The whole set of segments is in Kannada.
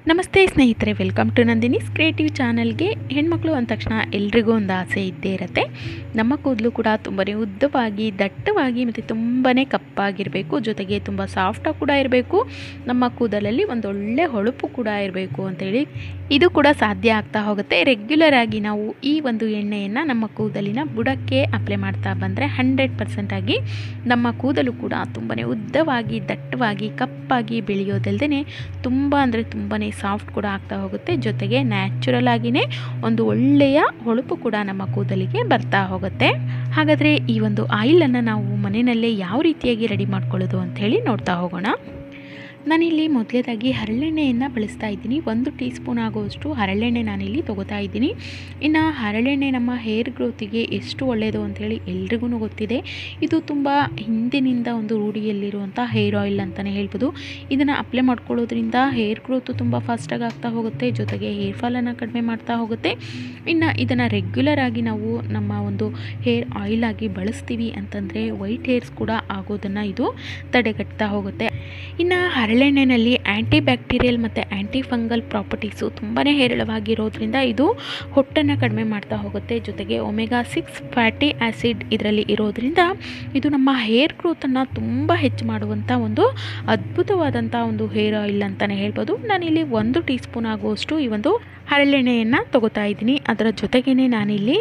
ನಮಸ್ತೆ ಸ್ನೇಹಿತರೆ ವೆಲ್ಕಮ್ ಟು ನಂದಿನಿಸ್ ಕ್ರಿಯೇಟಿವ್ ಚಾನಲ್ಗೆ ಹೆಣ್ಮಕ್ಳು ಅಂದ ತಕ್ಷಣ ಎಲ್ರಿಗೂ ಒಂದು ಆಸೆ ಇದ್ದೇ ಇರುತ್ತೆ ನಮ್ಮ ಕೂದಲು ಕೂಡ ತುಂಬಾ ಉದ್ದವಾಗಿ ದಟ್ಟವಾಗಿ ಮತ್ತು ತುಂಬಾ ಕಪ್ಪಾಗಿರಬೇಕು ಜೊತೆಗೆ ತುಂಬ ಸಾಫ್ಟಾಗಿ ಕೂಡ ಇರಬೇಕು ನಮ್ಮ ಕೂದಲಲ್ಲಿ ಒಂದು ಒಳ್ಳೆ ಹೊಳಪು ಕೂಡ ಇರಬೇಕು ಅಂತೇಳಿ ಇದು ಕೂಡ ಸಾಧ್ಯ ಆಗ್ತಾ ಹೋಗುತ್ತೆ ರೆಗ್ಯುಲರ್ ಆಗಿ ನಾವು ಈ ಒಂದು ಎಣ್ಣೆಯನ್ನು ನಮ್ಮ ಕೂದಲಿನ ಬುಡಕ್ಕೆ ಅಪ್ಲೈ ಮಾಡ್ತಾ ಬಂದರೆ ಹಂಡ್ರೆಡ್ ಪರ್ಸೆಂಟಾಗಿ ನಮ್ಮ ಕೂದಲು ಕೂಡ ತುಂಬಾ ಉದ್ದವಾಗಿ ದಟ್ಟವಾಗಿ ಕಪ್ಪಾಗಿ ಬೆಳೆಯೋದಲ್ಲದೆ ತುಂಬ ಅಂದರೆ ತುಂಬಾ ಸಾಫ್ಟ್ ಕೂಡ ಆಗ್ತಾ ಹೋಗುತ್ತೆ ಜೊತೆಗೆ ನ್ಯಾಚುರಲ್ ಆಗಿಯೇ ಒಂದು ಒಳ್ಳೆಯ ಹೊಳಪು ಕೂಡ ನಮ್ಮ ಕೂದಲಿಗೆ ಬರ್ತಾ ಹೋಗುತ್ತೆ ಹಾಗಾದರೆ ಈ ಒಂದು ಆಯಿಲನ್ನು ನಾವು ಮನೆಯಲ್ಲೇ ಯಾವ ರೀತಿಯಾಗಿ ರೆಡಿ ಮಾಡ್ಕೊಳ್ಳೋದು ಅಂತ ಹೇಳಿ ನೋಡ್ತಾ ಹೋಗೋಣ ನಾನಿಲ್ಲಿ ಮೊದಲೇದಾಗಿ ಹರಳೆಣ್ಣೆಯನ್ನು ಬಳಸ್ತಾ ಇದ್ದೀನಿ ಒಂದು ಟೀ ಸ್ಪೂನ್ ಆಗುವಷ್ಟು ಹರಳೆಣ್ಣೆ ನಾನಿಲ್ಲಿ ತೊಗೋತಾ ಇದ್ದೀನಿ ಇನ್ನು ಹರಳೆಣ್ಣೆ ನಮ್ಮ ಹೇರ್ ಗ್ರೋತಿಗೆ ಎಷ್ಟು ಒಳ್ಳೆಯದು ಅಂಥೇಳಿ ಎಲ್ರಿಗೂ ಗೊತ್ತಿದೆ ಇದು ತುಂಬ ಹಿಂದಿನಿಂದ ಒಂದು ರೂಢಿಯಲ್ಲಿರುವಂಥ ಹೇರ್ ಆಯಿಲ್ ಅಂತಲೇ ಹೇಳ್ಬೋದು ಇದನ್ನು ಅಪ್ಲೈ ಮಾಡ್ಕೊಳ್ಳೋದ್ರಿಂದ ಹೇರ್ ಗ್ರೋತು ತುಂಬ ಫಾಸ್ಟಾಗಿ ಆಗ್ತಾ ಹೋಗುತ್ತೆ ಜೊತೆಗೆ ಹೇರ್ ಫಾಲನ್ನು ಕಡಿಮೆ ಮಾಡ್ತಾ ಹೋಗುತ್ತೆ ಇನ್ನು ಇದನ್ನು ರೆಗ್ಯುಲರ್ ಆಗಿ ನಾವು ನಮ್ಮ ಒಂದು ಹೇರ್ ಆಯಿಲ್ ಆಗಿ ಬಳಸ್ತೀವಿ ಅಂತಂದರೆ ವೈಟ್ ಹೇರ್ಸ್ ಕೂಡ ಆಗೋದನ್ನು ಇದು ತಡೆಗಟ್ತಾ ಹೋಗುತ್ತೆ ಇನ್ನು ಹರಳೆಣ್ಣೆನಲ್ಲಿ ಆ್ಯಂಟಿ ಬ್ಯಾಕ್ಟೀರಿಯಲ್ ಮತ್ತು ಆ್ಯಂಟಿ ಫಂಗಲ್ ಪ್ರಾಪರ್ಟೀಸು ತುಂಬಾ ಹೇರಳವಾಗಿರೋದ್ರಿಂದ ಇದು ಹೊಟ್ಟನ್ನು ಕಡಿಮೆ ಮಾಡ್ತಾ ಹೋಗುತ್ತೆ ಜೊತೆಗೆ ಒಮೆಗಾ ಸಿಕ್ಸ್ ಫ್ಯಾಟಿ ಆ್ಯಸಿಡ್ ಇದರಲ್ಲಿ ಇರೋದ್ರಿಂದ ಇದು ನಮ್ಮ ಹೇರ್ ಗ್ರೋತನ್ನು ತುಂಬ ಹೆಚ್ಚು ಮಾಡುವಂಥ ಒಂದು ಅದ್ಭುತವಾದಂಥ ಒಂದು ಹೇರ್ ಆಯಿಲ್ ಅಂತಲೇ ಹೇಳ್ಬೋದು ನಾನಿಲ್ಲಿ ಒಂದು ಟೀ ಸ್ಪೂನ್ ಆಗುವಷ್ಟು ಈ ಒಂದು ಹರಳೆಣ್ಣೆಯನ್ನು ತೊಗೋತಾ ಇದ್ದೀನಿ ಅದರ ಜೊತೆಗೇ ನಾನಿಲ್ಲಿ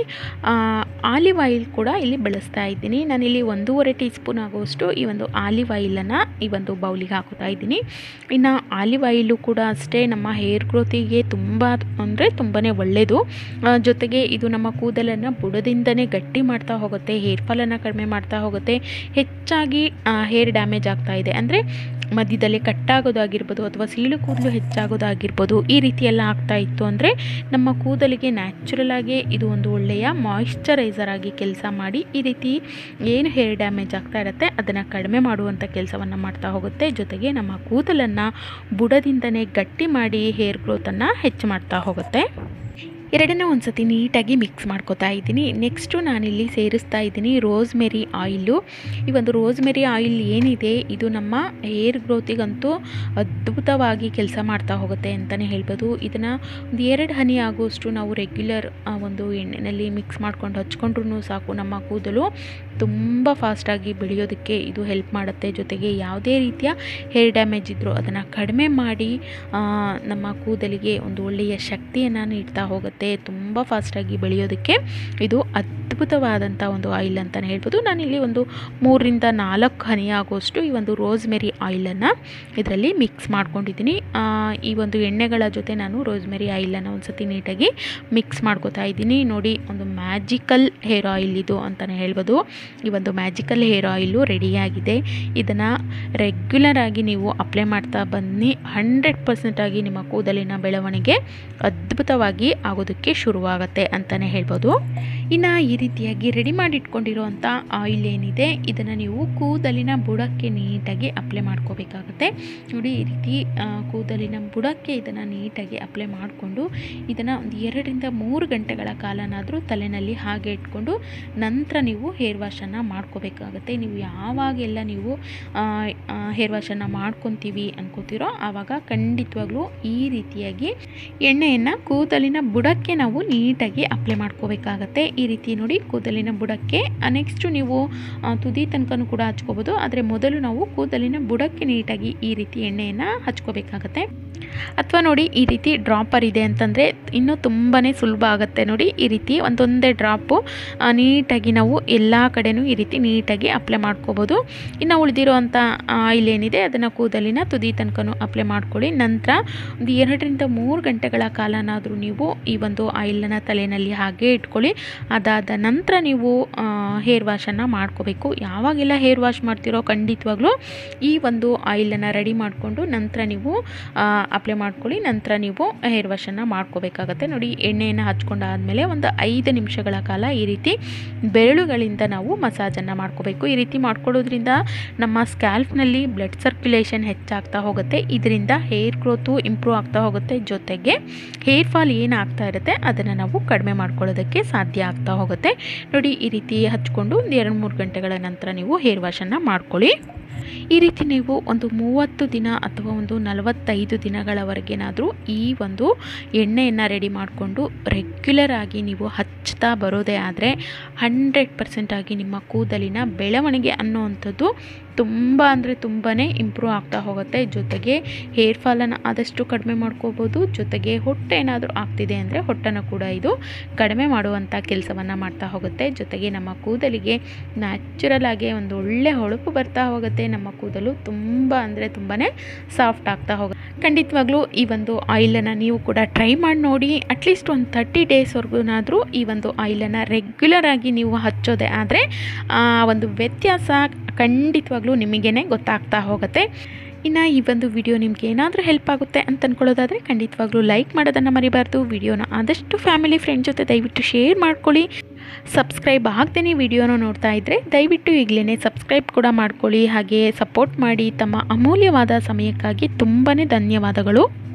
ಆಲಿವ್ ಆಯಿಲ್ ಕೂಡ ಇಲ್ಲಿ ಬಳಸ್ತಾ ಇದ್ದೀನಿ ನಾನಿಲ್ಲಿ ಒಂದೂವರೆ ಟೀ ಸ್ಪೂನ್ ಆಗುವಷ್ಟು ಈ ಒಂದು ಆಲಿವ್ ಆಯಿಲನ್ನು ಈ ಒಂದು ಬೌಲಿಗೆ ಹಾಕೋತಾ ಇದ್ದೀನಿ ಇನ್ನು ಆಲಿವ್ ಆಯಿಲು ಕೂಡ ಅಷ್ಟೇ ನಮ್ಮ ಹೇರ್ ಗ್ರೋತಿಗೆ ತುಂಬ ಅಂದರೆ ತುಂಬಾ ಒಳ್ಳೆಯದು ಜೊತೆಗೆ ಇದು ನಮ್ಮ ಕೂದಲನ್ನು ಬುಡದಿಂದನೇ ಗಟ್ಟಿ ಮಾಡ್ತಾ ಹೋಗುತ್ತೆ ಹೇರ್ ಫಾಲನ್ನು ಕಡಿಮೆ ಮಾಡ್ತಾ ಹೋಗುತ್ತೆ ಹೆಚ್ಚಾಗಿ ಹೇರ್ ಡ್ಯಾಮೇಜ್ ಆಗ್ತಾ ಇದೆ ಅಂದರೆ ಮಧ್ಯದಲ್ಲಿ ಕಟ್ಟಾಗೋದಾಗಿರ್ಬೋದು ಅಥವಾ ಸೀಳು ಕೂದಲು ಹೆಚ್ಚಾಗೋದಾಗಿರ್ಬೋದು ಈ ರೀತಿ ಎಲ್ಲ ಆಗ್ತಾ ಇತ್ತು ಅಂದರೆ ನಮ್ಮ ಕೂದಲಿಗೆ ನ್ಯಾಚುರಲ್ ಆಗಿ ಇದು ಒಂದು ಒಳ್ಳೆಯ ಮಾಯಿಶ್ಚರೈಸರ್ ಆಗಿ ಕೆಲಸ ಮಾಡಿ ಈ ರೀತಿ ಏನು ಹೇರ್ ಡ್ಯಾಮೇಜ್ ಆಗ್ತಾ ಇರುತ್ತೆ ಅದನ್ನು ಕಡಿಮೆ ಮಾಡುವಂಥ ಕೆಲಸವನ್ನು ಮಾಡ್ತಾ ಹೋಗುತ್ತೆ ಜೊತೆಗೆ ನಮ್ಮ ಕೂದಲನ್ನು ಬುಡದಿಂದನೇ ಗಟ್ಟಿ ಮಾಡಿ ಹೇರ್ ಗ್ರೋತನ್ನು ಹೆಚ್ಚು ಮಾಡ್ತಾ ಹೋಗುತ್ತೆ ಎರಡನೇ ಒಂದು ಸತಿ ನೀಟಾಗಿ ಮಿಕ್ಸ್ ಮಾಡ್ಕೋತಾ ಇದ್ದೀನಿ ನೆಕ್ಸ್ಟು ನಾನಿಲ್ಲಿ ಸೇರಿಸ್ತಾ ಇದ್ದೀನಿ ರೋಸ್ಮೆರಿ ಆಯಿಲು ಈ ಒಂದು ರೋಸ್ಮೆರಿ ಆಯಿಲ್ ಏನಿದೆ ಇದು ನಮ್ಮ ಹೇರ್ ಗ್ರೋತಿಗಂತೂ ಅದ್ಭುತವಾಗಿ ಕೆಲಸ ಮಾಡ್ತಾ ಹೋಗುತ್ತೆ ಅಂತಲೇ ಹೇಳ್ಬೋದು ಇದನ್ನು ಒಂದು ಎರಡು ಹನಿ ಆಗುವಷ್ಟು ನಾವು ರೆಗ್ಯುಲರ್ ಒಂದು ಎಣ್ಣೆಯಲ್ಲಿ ಮಿಕ್ಸ್ ಮಾಡ್ಕೊಂಡು ಹಚ್ಕೊಂಡ್ರೂ ಸಾಕು ನಮ್ಮ ಕೂದಲು ತುಂಬ ಫಾಸ್ಟಾಗಿ ಬೆಳೆಯೋದಕ್ಕೆ ಇದು ಹೆಲ್ಪ್ ಮಾಡುತ್ತೆ ಜೊತೆಗೆ ಯಾವುದೇ ರೀತಿಯ ಹೇರ್ ಡ್ಯಾಮೇಜ್ ಇದ್ದರೂ ಅದನ್ನು ಕಡಿಮೆ ಮಾಡಿ ನಮ್ಮ ಕೂದಲಿಗೆ ಒಂದು ಒಳ್ಳೆಯ ಶಕ್ತಿಯನ್ನು ನೀಡ್ತಾ ಹೋಗುತ್ತೆ ತುಂಬ ಫಾಸ್ಟಾಗಿ ಬೆಳೆಯೋದಕ್ಕೆ ಇದು ಅದ್ಭುತವಾದಂಥ ಒಂದು ಆಯಿಲ್ ಅಂತಲೇ ಹೇಳ್ಬೋದು ನಾನಿಲ್ಲಿ ಒಂದು ಮೂರರಿಂದ ನಾಲ್ಕು ಹನಿ ಆಗುವಷ್ಟು ಈ ಒಂದು ರೋಸ್ಮೆರಿ ಆಯಿಲನ್ನು ಇದರಲ್ಲಿ ಮಿಕ್ಸ್ ಮಾಡ್ಕೊಂಡಿದ್ದೀನಿ ಈ ಒಂದು ಎಣ್ಣೆಗಳ ಜೊತೆ ನಾನು ರೋಸ್ಮೆರಿ ಆಯಿಲನ್ನು ಒಂದು ಸತಿ ನೀಟಾಗಿ ಮಿಕ್ಸ್ ಮಾಡ್ಕೋತಾ ಇದ್ದೀನಿ ನೋಡಿ ಒಂದು ಮ್ಯಾಜಿಕಲ್ ಹೇರ್ ಆಯಿಲ್ ಇದು ಅಂತಲೇ ಹೇಳ್ಬೋದು ಈ ಒಂದು ಮ್ಯಾಜಿಕಲ್ ಹೇರ್ ಆಯಿಲು ರೆಡಿಯಾಗಿದೆ ಇದನ್ನು ರೆಗ್ಯುಲರ್ ಆಗಿ ನೀವು ಅಪ್ಲೈ ಮಾಡ್ತಾ ಬನ್ನಿ ಹಂಡ್ರೆಡ್ ಪರ್ಸೆಂಟಾಗಿ ನಿಮ್ಮ ಕೂದಲಿನ ಬೆಳವಣಿಗೆ ಅದ್ಭುತವಾಗಿ ಆಗೋದಕ್ಕೆ ಶುರುವಾಗುತ್ತೆ ಅಂತಲೇ ಹೇಳ್ಬೋದು ಇನ್ನು ಈ ರೀತಿಯಾಗಿ ರೆಡಿ ಮಾಡಿ ಇಟ್ಕೊಂಡಿರೋವಂಥ ಆಯಿಲ್ ಏನಿದೆ ಇದನ್ನು ನೀವು ಕೂದಲಿನ ಬುಡಕ್ಕೆ ನೀಟಾಗಿ ಅಪ್ಲೈ ಮಾಡ್ಕೋಬೇಕಾಗತ್ತೆ ನೋಡಿ ಈ ರೀತಿ ಕೂದಲಿನ ಬುಡಕ್ಕೆ ಇದನ್ನು ನೀಟಾಗಿ ಅಪ್ಲೈ ಮಾಡಿಕೊಂಡು ಇದನ್ನು ಒಂದು ಎರಡರಿಂದ ಮೂರು ಗಂಟೆಗಳ ಕಾಲನಾದರೂ ತಲೆಯಲ್ಲಿ ಹಾಗೆ ಇಟ್ಕೊಂಡು ನಂತರ ನೀವು ಹೇರ್ ವಾಶನ್ನು ಮಾಡ್ಕೋಬೇಕಾಗತ್ತೆ ನೀವು ಯಾವಾಗೆಲ್ಲ ನೀವು ಹೇರ್ ವಾಶನ್ನು ಮಾಡ್ಕೊತೀವಿ ಅನ್ಕೋತೀರೋ ಆವಾಗ ಖಂಡಿತವಾಗ್ಲೂ ಈ ರೀತಿಯಾಗಿ ಎಣ್ಣೆಯನ್ನು ಕೂದಲಿನ ಬುಡಕ್ಕೆ ನಾವು ನೀಟಾಗಿ ಅಪ್ಲೈ ಮಾಡ್ಕೋಬೇಕಾಗತ್ತೆ ಈ ರೀತಿ ನೋಡಿ ಕೂದಲಿನ ಬುಡಕ್ಕೆ ನೆಕ್ಸ್ಟು ನೀವು ತುದಿ ತನಕನೂ ಕೂಡ ಹಚ್ಕೋಬೋದು ಆದರೆ ಮೊದಲು ನಾವು ಕೂದಲಿನ ಬುಡಕ್ಕೆ ನೀಟಾಗಿ ಈ ರೀತಿ ಎಣ್ಣೆಯನ್ನು ಹಚ್ಕೋಬೇಕಾಗತ್ತೆ ಅಥವಾ ನೋಡಿ ಈ ರೀತಿ ಡ್ರಾಪರ್ ಇದೆ ಅಂತಂದರೆ ಇನ್ನೂ ತುಂಬಾ ಸುಲಭ ಆಗುತ್ತೆ ನೋಡಿ ಈ ರೀತಿ ಒಂದೊಂದೇ ಡ್ರಾಪು ನೀಟಾಗಿ ನಾವು ಎಲ್ಲ ಕಡೆನೂ ಈ ರೀತಿ ನೀಟಾಗಿ ಅಪ್ಲೈ ಮಾಡ್ಕೋಬೋದು ಇನ್ನು ಉಳಿದಿರೋ ಅಂಥ ಆಯಿಲ್ ಏನಿದೆ ಅದನ್ನು ಕೂದಲಿನ ತುದಿ ತನಕನೂ ಅಪ್ಲೈ ಮಾಡ್ಕೊಳ್ಳಿ ನಂತರ ಒಂದು ಎರಡರಿಂದ ಮೂರು ಗಂಟೆಗಳ ಕಾಲನಾದರೂ ನೀವು ಈ ಒಂದು ಆಯಿಲನ್ನು ತಲೆಯಲ್ಲಿ ಹಾಗೆ ಇಟ್ಕೊಳ್ಳಿ ಅದಾದ ನಂತರ ನೀವು ಹೇರ್ ವಾಶನ್ನು ಮಾಡ್ಕೋಬೇಕು ಯಾವಾಗೆಲ್ಲ ಹೇರ್ ವಾಶ್ ಮಾಡ್ತಿರೋ ಖಂಡಿತವಾಗ್ಲೂ ಈ ಒಂದು ಆಯಿಲನ್ನು ರೆಡಿ ಮಾಡಿಕೊಂಡು ನಂತರ ನೀವು ಅಪ್ಲೈ ಮಾಡ್ಕೊಳ್ಳಿ ನಂತರ ನೀವು ಹೇರ್ ವಾಶನ್ನು ಮಾಡ್ಕೋಬೇಕಾಗತ್ತೆ ನೋಡಿ ಎಣ್ಣೆಯನ್ನು ಹಚ್ಕೊಂಡಾದಮೇಲೆ ಒಂದು ಐದು ನಿಮಿಷಗಳ ಕಾಲ ಈ ರೀತಿ ಬೆರಳುಗಳಿಂದ ನಾವು ಮಸಾಜನ್ನು ಮಾಡ್ಕೋಬೇಕು ಈ ರೀತಿ ಮಾಡ್ಕೊಳ್ಳೋದ್ರಿಂದ ನಮ್ಮ ಸ್ಕ್ಯಾಲ್ಫ್ನಲ್ಲಿ ಬ್ಲಡ್ ಸರ್ಕ್ಯುಲೇಷನ್ ಹೆಚ್ಚಾಗ್ತಾ ಹೋಗುತ್ತೆ ಇದರಿಂದ ಹೇರ್ ಗ್ರೋತು ಇಂಪ್ರೂವ್ ಆಗ್ತಾ ಹೋಗುತ್ತೆ ಜೊತೆಗೆ ಹೇರ್ ಫಾಲ್ ಏನಾಗ್ತಾ ಇರುತ್ತೆ ಅದನ್ನು ನಾವು ಕಡಿಮೆ ಮಾಡ್ಕೊಳ್ಳೋದಕ್ಕೆ ಸಾಧ್ಯ ಆಗ್ತಾ ಹೋಗುತ್ತೆ ನೋಡಿ ಈ ರೀತಿ ಹಚ್ಕೊಂಡು ಒಂದು ಎರಡು ಮೂರು ಗಂಟೆಗಳ ನಂತರ ನೀವು ಹೇರ್ ವಾಶನ್ನು ಮಾಡ್ಕೊಳ್ಳಿ ಈ ರೀತಿ ನೀವು ಒಂದು ಮೂವತ್ತು ದಿನ ಅಥವಾ ಒಂದು ನಲವತ್ತೈದು ದಿನಗಳವರೆಗೇನಾದರೂ ಈ ಒಂದು ಎಣ್ಣೆಯನ್ನು ರೆಡಿ ಮಾಡಿಕೊಂಡು ರೆಗ್ಯುಲರ್ ಆಗಿ ನೀವು ಹಚ್ತಾ ಬರೋದೇ ಆದರೆ ಹಂಡ್ರೆಡ್ ಪರ್ಸೆಂಟ್ ಆಗಿ ನಿಮ್ಮ ಕೂದಲಿನ ಬೆಳವಣಿಗೆ ಅನ್ನುವಂಥದ್ದು ತುಂಬ ಅಂದರೆ ತುಂಬಾ ಇಂಪ್ರೂವ್ ಆಗ್ತಾ ಹೋಗುತ್ತೆ ಜೊತೆಗೆ ಹೇರ್ ಫಾಲನ್ನು ಆದಷ್ಟು ಕಡಿಮೆ ಮಾಡ್ಕೋಬೋದು ಜೊತೆಗೆ ಹೊಟ್ಟೆ ಏನಾದರೂ ಆಗ್ತಿದೆ ಅಂದರೆ ಹೊಟ್ಟೆನ ಕೂಡ ಇದು ಕಡಿಮೆ ಮಾಡುವಂಥ ಕೆಲಸವನ್ನು ಮಾಡ್ತಾ ಹೋಗುತ್ತೆ ಜೊತೆಗೆ ನಮ್ಮ ಕೂದಲಿಗೆ ನ್ಯಾಚುರಲ್ ಆಗಿ ಒಂದು ಒಳ್ಳೆ ಹೊಳಪು ಬರ್ತಾ ಹೋಗುತ್ತೆ ನಮ್ಮ ಕೂದಲು ತುಂಬ ಅಂದರೆ ತುಂಬಾ ಸಾಫ್ಟ್ ಆಗ್ತಾ ಹೋಗುತ್ತೆ ಖಂಡಿತವಾಗ್ಲೂ ಈ ಒಂದು ಆಯಿಲನ್ನು ನೀವು ಕೂಡ ಟ್ರೈ ಮಾಡಿ ನೋಡಿ ಅಟ್ಲೀಸ್ಟ್ ಒಂದು ತರ್ಟಿ ಡೇಸ್ವರೆಗೂನಾದರೂ ಈ ಒಂದು ಆಯಿಲನ್ನು ರೆಗ್ಯುಲರ್ ಆಗಿ ನೀವು ಹಚ್ಚೋದೆ ಆದರೆ ಒಂದು ವ್ಯತ್ಯಾಸ ಖಂಡಿತವಾಗ್ಲೂ ನಿಮಗೇ ಗೊತ್ತಾಗ್ತಾ ಹೋಗುತ್ತೆ ಇನ್ನು ಈ ಒಂದು ವಿಡಿಯೋ ನಿಮ್ಗೆ ಏನಾದರೂ ಹೆಲ್ಪ್ ಆಗುತ್ತೆ ಅಂತ ಅಂದ್ಕೊಳ್ಳೋದಾದರೆ ಖಂಡಿತವಾಗ್ಲೂ ಲೈಕ್ ಮಾಡೋದನ್ನು ಮರಿಬಾರ್ದು ವಿಡಿಯೋನ ಆದಷ್ಟು ಫ್ಯಾಮಿಲಿ ಫ್ರೆಂಡ್ ಜೊತೆ ದಯವಿಟ್ಟು ಶೇರ್ ಮಾಡ್ಕೊಳ್ಳಿ ಸಬ್ಸ್ಕ್ರೈಬ್ ಆಗದೇ ವಿಡಿಯೋನ ನೋಡ್ತಾ ಇದ್ದರೆ ದಯವಿಟ್ಟು ಈಗಲೇ ಸಬ್ಸ್ಕ್ರೈಬ್ ಕೂಡ ಮಾಡ್ಕೊಳ್ಳಿ ಹಾಗೆ ಸಪೋರ್ಟ್ ಮಾಡಿ ತಮ್ಮ ಅಮೂಲ್ಯವಾದ ಸಮಯಕ್ಕಾಗಿ ತುಂಬಾ ಧನ್ಯವಾದಗಳು